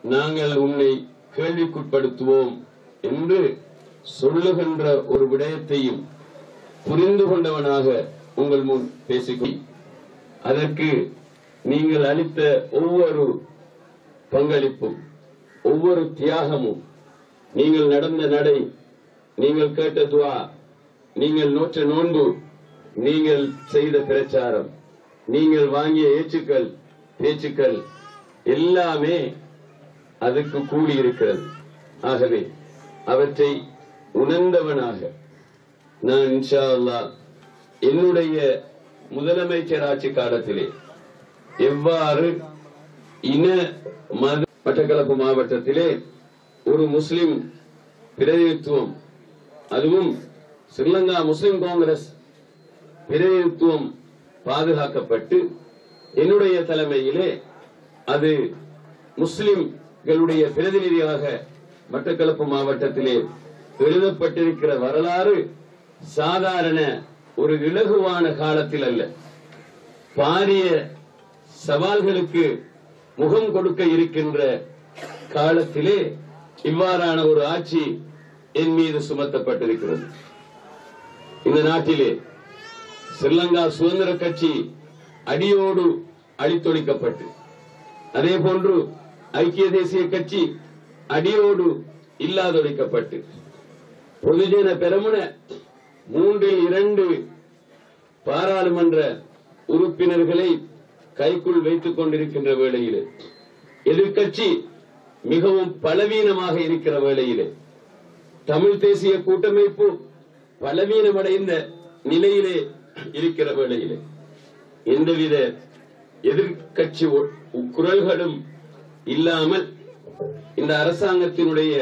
நாங்கள் உன்னை கேள்விக்குட்படுத்துவோம் என்று சொல்லுகின்ற ஒரு விடயத்தையும் புரிந்து கொண்டவனாக உங்கள் முன் பேசிக்கொள் அதற்கு நீங்கள் அளித்த ஒவ்வொரு பங்களிப்பும் ஒவ்வொரு தியாகமும் நீங்கள் நடந்த நடை நீங்கள் கேட்ட துவா நீங்கள் நோற்ற நோன்பு நீங்கள் செய்த பிரச்சாரம் நீங்கள் வாங்கிய ஏச்சுக்கள் பேச்சுக்கள் எல்லாமே அதுக்கு கூடி இருக்கிறது ஆகவே அவற்றை உணர்ந்தவனாக நான் இன்ஷா அல்லாஹ் என்னுடைய முதலமைச்சர் ஆட்சி காலத்திலே எவ்வாறு இன மத மட்டக்களப்பு மாவட்டத்திலே ஒரு முஸ்லிம் பிரதிநிதித்துவம் அதுவும் ஸ்ரீலங்கா முஸ்லிம் காங்கிரஸ் பிரதிநிதித்துவம் பாதுகாக்கப்பட்டு என்னுடைய தலைமையிலே அது முஸ்லிம்களுடைய பிரதிநிதியாக மட்டக்களப்பு மாவட்டத்திலே எழுதப்பட்டிருக்கிற வரலாறு சாதாரண ஒரு இலகுவான காலத்தில் அல்ல பாரிய சவால்களுக்கு முகம் கொடுக்க இருக்கின்ற காலத்திலே இவ்வாறான ஒரு ஆட்சி என் மீது சுமத்தப்பட்டிருக்கிறது இந்த நாட்டிலே ஸ்ரீலங்கா சுதந்திர கட்சி அடியோடு அழித்தொழிக்கப்பட்டு அதே போன்று ஐக்கிய தேசிய கட்சி அடியோடு இல்லாதொழிக்கப்பட்டு பொதுஜன பெரமுன மூன்றில் இரண்டு பாராளுமன்ற உறுப்பினர்களை கைக்குள் வைத்துக் கொண்டிருக்கின்ற வேளையிலே எதிர்க்கட்சி மிகவும் பலவீனமாக இருக்கிற வேளையிலே தமிழ் தேசிய கூட்டமைப்பு பலவீனமடைந்த நிலையிலே இருக்கிற வேளையிலே எந்தவித எதிர்க்கட்சி ஒ- குரல்களும் இல்லாமல் இந்த அரசாங்கத்தினுடைய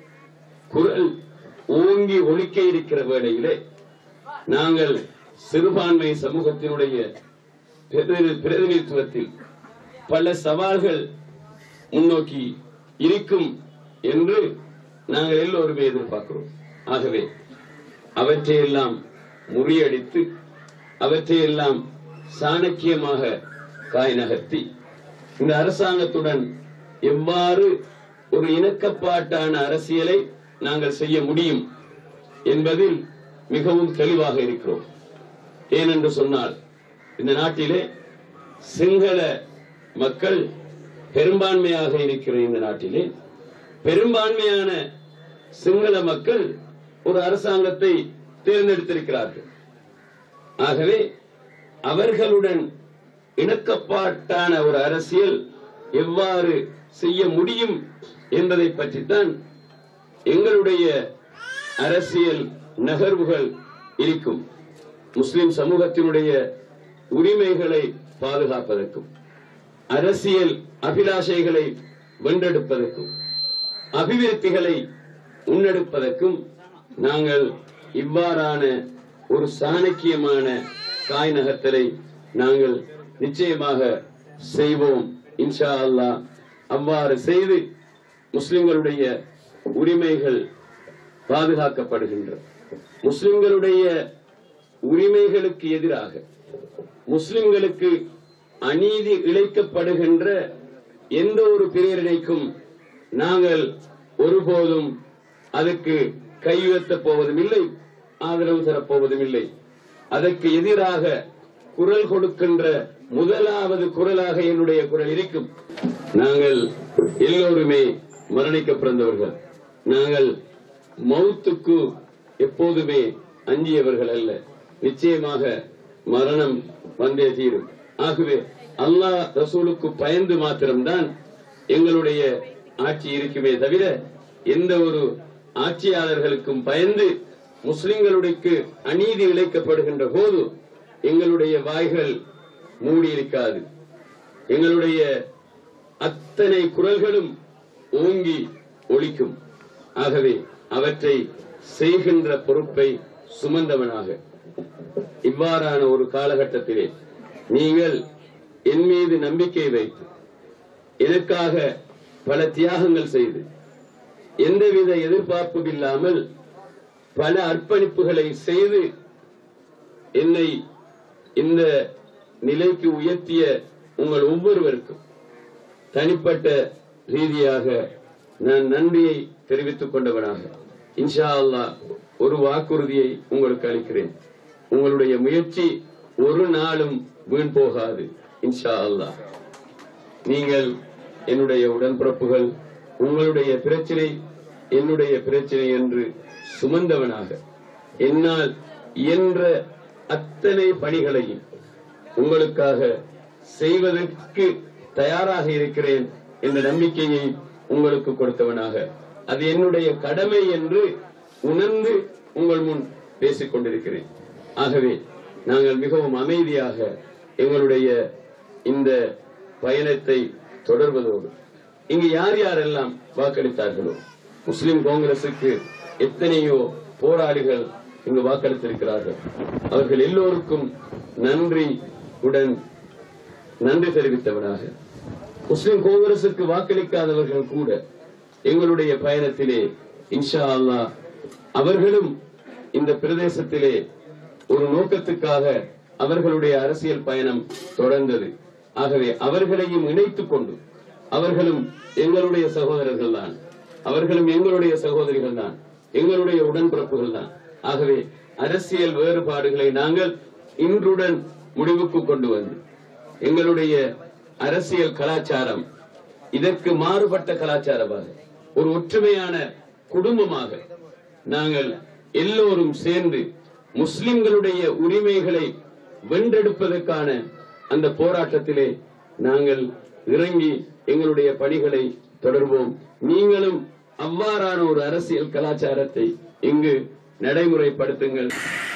குரல் ஓங்கி ஒலிக்க இருக்கிற வேளையிலே நாங்கள் சிறுபான்மை சமூகத்தினுடைய பிரதி- பிரதிநிதித்துவத்தில் பல சவால்கள் முன்னோக்கி இருக்கும் என்று நாங்கள் எல்லோருமே எதிர்பார்க்கிறோம் ஆகவே அவற்றையெல்லாம் முறியடித்து அவற்றையெல்லாம் சாணக்கியமாக காய் நகர்த்தி இந்த அரசாங்கத்துடன் எவ்வாறு ஒரு இணக்கப்பாட்டான அரசியலை நாங்கள் செய்ய முடியும் என்பதில் மிகவும் தெளிவாக இருக்கிறோம் ஏனென்று சொன்னால் இந்த நாட்டிலே சிங்கள மக்கள் பெரும்பான்மையாக இருக்கிற இந்த நாட்டிலே பெரும்பான்மையான சிங்கள மக்கள் ஒரு அரசாங்கத்தை தேர்ந்தெடுத்திருக்கிறார்கள் ஆகவே அவர்களுடன் இணக்கப்பாட்டான ஒரு அரசியல் எவ்வாறு செய்ய முடியும் என்பதை பற்றித்தான் எங்களுடைய அரசியல் நகர்வுகள் இருக்கும் முஸ்லிம் சமூகத்தினுடைய உரிமைகளை பாதுகாப்பதற்கும் அரசியல் அபிலாஷைகளை வென்றெடுப்பதற்கும் அபிவிருத்திகளை முன்னெடுப்பதற்கும் நாங்கள் இவ்வாறான ஒரு சாணக்கியமான காய் நகர்த்தலை நாங்கள் நிச்சயமாக செய்வோம் இன்ஷா அல்லாஹ் அவ்வாறு செய்து முஸ்லிம்களுடைய உரிமைகள் பாதுகாக்கப்படுகின்ற முஸ்லிம்களுடைய உரிமைகளுக்கு எதிராக முஸ்லிம்களுக்கு அநீதி இழைக்கப்படுகின்ற எந்த ஒரு பிரேரணைக்கும் நாங்கள் ஒருபோதும் அதுக்கு கை உயர்த்தப் போவதும் இல்லை ஆதரவு தரப்போவதும் இல்லை அதற்கு எதிராக குரல் கொடுக்கின்ற முதலாவது குரலாக என்னுடைய குரல் இருக்கும் நாங்கள் எல்லோருமே மரணிக்க பிறந்தவர்கள் நாங்கள் மௌத்துக்கு எப்போதுமே அஞ்சியவர்கள் அல்ல நிச்சயமாக மரணம் வந்தே தீரும் ஆகவே அல்லாஹ் ரசூலுக்கு பயந்து மாத்திரம்தான் எங்களுடைய ஆட்சி இருக்குமே தவிர எந்த ஒரு ஆட்சியாளர்களுக்கும் பயந்து முஸ்லிம்களுக்கு அநீதி இழைக்கப்படுகின்ற போது எங்களுடைய வாய்கள் மூடியிருக்காது எங்களுடைய அத்தனை குரல்களும் ஓங்கி ஒலிக்கும் ஆகவே அவற்றை செய்கின்ற பொறுப்பை சுமந்தவனாக இவ்வாறான ஒரு காலகட்டத்திலே நீங்கள் என் மீது நம்பிக்கை வைத்து எனக்காக பல தியாகங்கள் செய்து எந்தவித எதிர்பார்ப்பும் இல்லாமல் பல அர்ப்பணிப்புகளை செய்து என்னை இந்த நிலைக்கு உயர்த்திய உங்கள் ஒவ்வொருவருக்கும் தனிப்பட்ட ரீதியாக நான் நன்றியை தெரிவித்துக் கொண்டவனாக இன்ஷா அல்லாஹ் ஒரு வாக்குறுதியை உங்களுக்கு அளிக்கிறேன் உங்களுடைய முயற்சி ஒரு நாளும் வீண் போகாது இன்ஷா அல்லாஹ் நீங்கள் என்னுடைய உடன்பிறப்புகள் உங்களுடைய பிரச்சனை என்னுடைய பிரச்சனை என்று சுமந்தவனாக என்னால் இயன்ற அத்தனை பணிகளையும் உங்களுக்காக செய்வதற்கு தயாராக இருக்கிறேன் என்ற நம்பிக்கையை உங்களுக்கு கொடுத்தவனாக அது என்னுடைய கடமை என்று உணர்ந்து உங்கள் முன் பேசிக் கொண்டிருக்கிறேன் ஆகவே நாங்கள் மிகவும் அமைதியாக எங்களுடைய இந்த பயணத்தை தொடர்வதோடு இங்கு யார் யாரெல்லாம் வாக்களித்தார்களோ முஸ்லிம் காங்கிரசுக்கு எத்தனையோ போராளிகள் இங்கு வாக்களித்திருக்கிறார்கள் அவர்கள் எல்லோருக்கும் நன்றி உடன் நன்றி தெரிவித்தவனாக முஸ்லிம் காங்கிரசுக்கு வாக்களிக்காதவர்கள் கூட எங்களுடைய பயணத்திலே இன்ஷா அல்லாஹ் அவர்களும் இந்த பிரதேசத்திலே ஒரு நோக்கத்துக்காக அவர்களுடைய அரசியல் பயணம் தொடர்ந்தது ஆகவே அவர்களையும் இணைத்துக் கொண்டு அவர்களும் எங்களுடைய சகோதரர்கள் தான் அவர்களும் எங்களுடைய சகோதரிகள் தான் எங்களுடைய உடன்பிறப்புகள் தான் ஆகவே அரசியல் வேறுபாடுகளை நாங்கள் இன்றுடன் முடிவுக்கு கொண்டு வந்து எங்களுடைய அரசியல் கலாச்சாரம் இதற்கு மாறுபட்ட கலாச்சாரமாக ஒரு ஒற்றுமையான குடும்பமாக நாங்கள் எல்லோரும் சேர்ந்து முஸ்லிம்களுடைய உரிமைகளை வென்றெடுப்பதற்கான அந்த போராட்டத்திலே நாங்கள் இறங்கி எங்களுடைய பணிகளை தொடர்வோம் நீங்களும் அவ்வாறான ஒரு அரசியல் கலாச்சாரத்தை இங்கு நடைமுறைப்படுத்துங்கள்